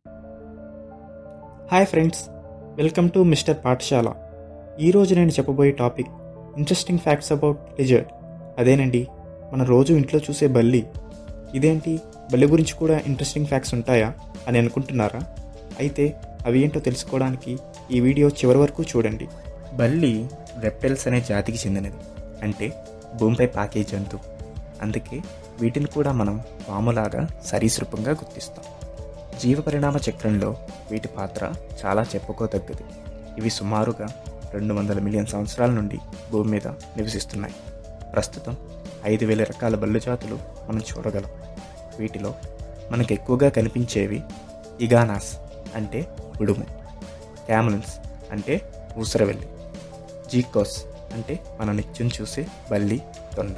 hi friends welcome to mister Pathashala ఈరోజు నేను చెప్పబోయే topic interesting facts about lizard అదేనండి మన రోజు ఇంట్లో చూసే బల్లి ఇదేంటి బల్లి గురించి కూడా ఇంట్రెస్టింగ్ ఫ్యాక్ట్స్ ఉంటాయా అని అనుకుంటున్నారా అయితే అవి ఏంటో తెలుసుకోవడానికి ఈ వీడియో చివరి వరకు చూడండి బల్లి రెప్టైల్స్ అనే జాతికి చెందినది అంటే భూమిపై పాకే జంతువు అందుకే వీటిని కూడా మనం పాములాగా సరీసృపంగా గుర్తిస్తాం జీవ పరిణామ చక్రంలో వీటి పాత్ర చాలా చెప్పుకోదగ్గది ఇవి సుమారుగా రెండు వందల మిలియన్ సంవత్సరాల నుండి భూమి మీద నివసిస్తున్నాయి ప్రస్తుతం ఐదు వేల రకాల బల్లు జాతులు మనం చూడగలం వీటిలో మనకు ఎక్కువగా కనిపించేవి ఇగానాస్ అంటే ఉడుము క్యామలన్స్ అంటే ఊసరవెల్లి జీకోస్ అంటే మనం నిత్యం చూసే బల్లి తొండ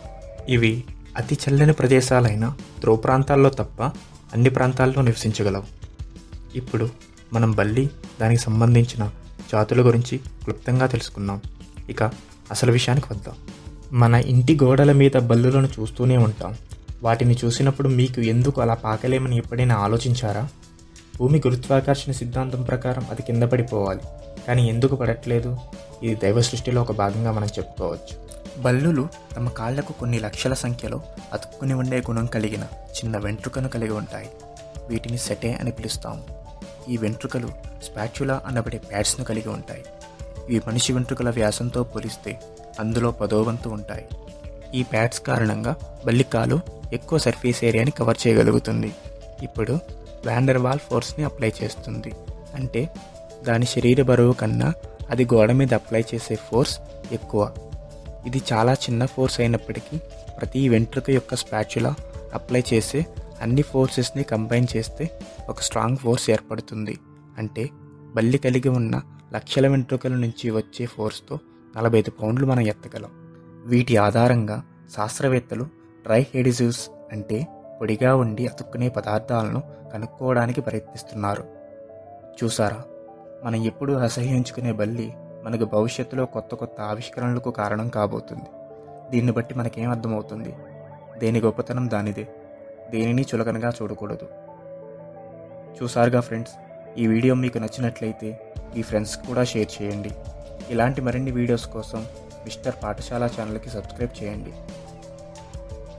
ఇవి అతి చల్లని ప్రదేశాలైన ధ్రువ ప్రాంతాల్లో తప్ప అన్ని ప్రాంతాల్లో నివసించగలవు ఇప్పుడు మనం బల్లి దానికి సంబంధించిన జాతుల గురించి క్లుప్తంగా తెలుసుకున్నాం ఇక అసలు విషయానికి వద్దాం మన ఇంటి గోడల మీద బల్లులను చూస్తూనే ఉంటాం వాటిని చూసినప్పుడు మీకు ఎందుకు అలా పాకలేమని ఎప్పుడైనా ఆలోచించారా భూమి గురుత్వాకర్షణ సిద్ధాంతం ప్రకారం అది కింద పడిపోవాలి కానీ ఎందుకు పడట్లేదు ఇది దైవ సృష్టిలో ఒక భాగంగా మనం చెప్పుకోవచ్చు బల్లులు తమ కాళ్లకు కొన్ని లక్షల సంఖ్యలో అతుక్కుని ఉండే గుణం కలిగిన చిన్న వెంట్రుకను కలిగి ఉంటాయి వీటిని సెటే అని పిలుస్తాము ఈ వెంట్రుకలు స్పాచ్యులా అనబడే ప్యాడ్స్ను కలిగి ఉంటాయి ఇవి మనిషి వెంట్రుకల వ్యాసంతో పోలిస్తే అందులో పదోవంతు ఉంటాయి ఈ ప్యాడ్స్ కారణంగా బల్లికాలు ఎక్కువ సర్ఫేస్ ఏరియాని కవర్ చేయగలుగుతుంది ఇప్పుడు వ్యాండర్ వాల్ ఫోర్స్ని అప్లై చేస్తుంది అంటే దాని శరీర బరువు కన్నా అది గోడ మీద అప్లై చేసే ఫోర్స్ ఎక్కువ ఇది చాలా చిన్న ఫోర్స్ అయినప్పటికీ ప్రతి వెంట్రుక యొక్క స్పాచులా అప్లై చేసే అన్ని ఫోర్సెస్ని కంబైన్ చేస్తే ఒక స్ట్రాంగ్ ఫోర్స్ ఏర్పడుతుంది అంటే బల్లి కలిగి ఉన్న లక్షల వెంట్రుకల నుంచి వచ్చే ఫోర్స్తో నలభై ఐదు పౌండ్లు మనం ఎత్తగలం వీటి ఆధారంగా శాస్త్రవేత్తలు ట్రై హెడిజివ్స్ అంటే పొడిగా ఉండి అతుక్కునే పదార్థాలను కనుక్కోవడానికి ప్రయత్నిస్తున్నారు చూసారా మనం ఎప్పుడూ అసహ్యించుకునే బల్లి మనకు భవిష్యత్తులో కొత్త కొత్త ఆవిష్కరణలకు కారణం కాబోతుంది దీన్ని బట్టి మనకేం అర్థమవుతుంది దేని గొప్పతనం దానిదే దేనిని చులకనగా చూడకూడదు చూసారుగా ఫ్రెండ్స్ ఈ వీడియో మీకు నచ్చినట్లయితే మీ ఫ్రెండ్స్కి కూడా షేర్ చేయండి ఇలాంటి మరిన్ని వీడియోస్ కోసం మిస్టర్ పాఠశాల ఛానల్కి సబ్స్క్రైబ్ చేయండి